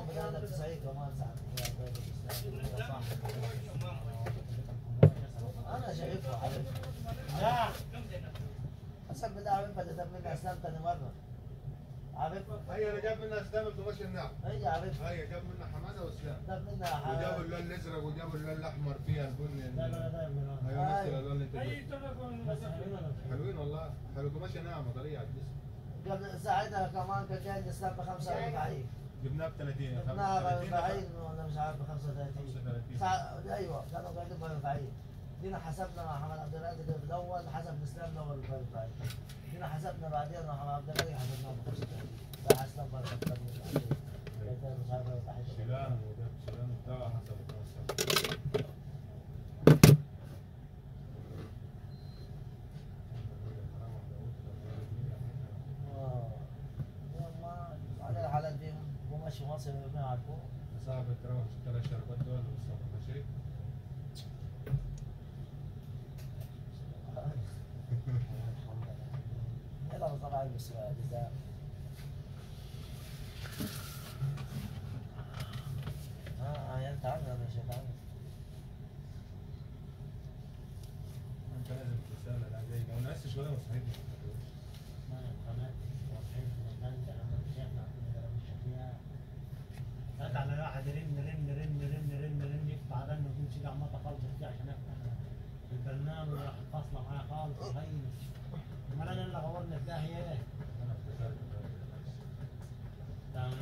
اليوم بدأنا بتسعيد كمان ساعة يا طيب الإسلام. صح. أنا شايفها عارفها لا حسن بالله عارفها اللي دم منها أسلام تاني مرة عارفها هي اللي جاب منها اسلام القماش النعم هي عارفها هي جاب منها حماده واسلام دم منها وجابوا حاجة اللون الازرق وجابوا اللون الاحمر فيها البني لا لا لا لا ايوه نفس الالوان اللي انت اي جبتها. تلفون بس حلوين والله حلو قماش ناعمه طريه على الجسم قبل ساعتها كمان كان جاي الإسلام ب 45 جبناها ب 30 جبناها ب 35 40 ولا مش عارف ب 35 35 ساعة- ايوه كانوا قاعدين ب 40 جينا حسبنا مع محمد عبد الرازق في الاول حسب الاسلام الاول ب 40 جينا حسبنا بعدين مع محمد عبد الرازق حسبناه ب 35 لا حسبنا ب 35 مش عارف 14 شيلان وجاب شيلان بتاعها حسب القماش اه والله على الحالات دي وماشي مصر ما يعرفوه صاحب التراوح اشترى الشربات دول وصفى شيء يلا طبعا بس جزاء اه يا انت عامل انا شايف عامل انت لازم تسال العجيب او ناس شويه مستحيل فات على واحد رن رن رن رن رن رن يقطع رن وتمشي لي عمال تخلص فيه عشان افتح البرنامج راح فاصله معايا خالص وهينس امال انا اللي غورني في داهيه ايه؟ انا افتكرت تمام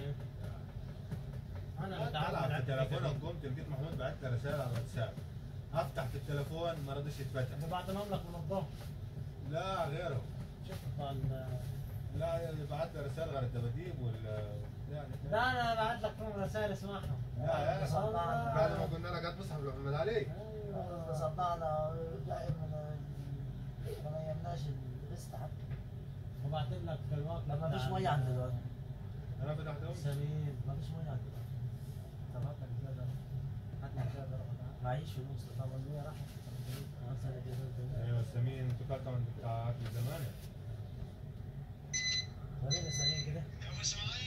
انا طلع بتعامل في على تليفونك قمت لقيت محمود بعت لي رساله على الواتساب افتح في التليفون ما رضيش يتفتح انا بعتهم لك من الظهر لا غيره شفت ال- لا اللي بعت لي رساله غير الدباديب وال يعني لا انا بعت لك فيهم رسائل اسمعهم لا يا صدقنا. بعد ما قلنا لك هات مصحف لمحمد علي ايوه صدعنا جاي من ما نيمناش الريست حتى وبعت لك في الوقت لا ما فيش ميه عند دلوقتي انا فتحتهم سمين ما فيش ميه عند دلوقتي طب هات لك زياده هات لك زياده معيش فلوس طب المية راحت ايوه سمين انتوا كلتوا من بتاع اكل زمان وريني سمين كده يا ابو اسماعيل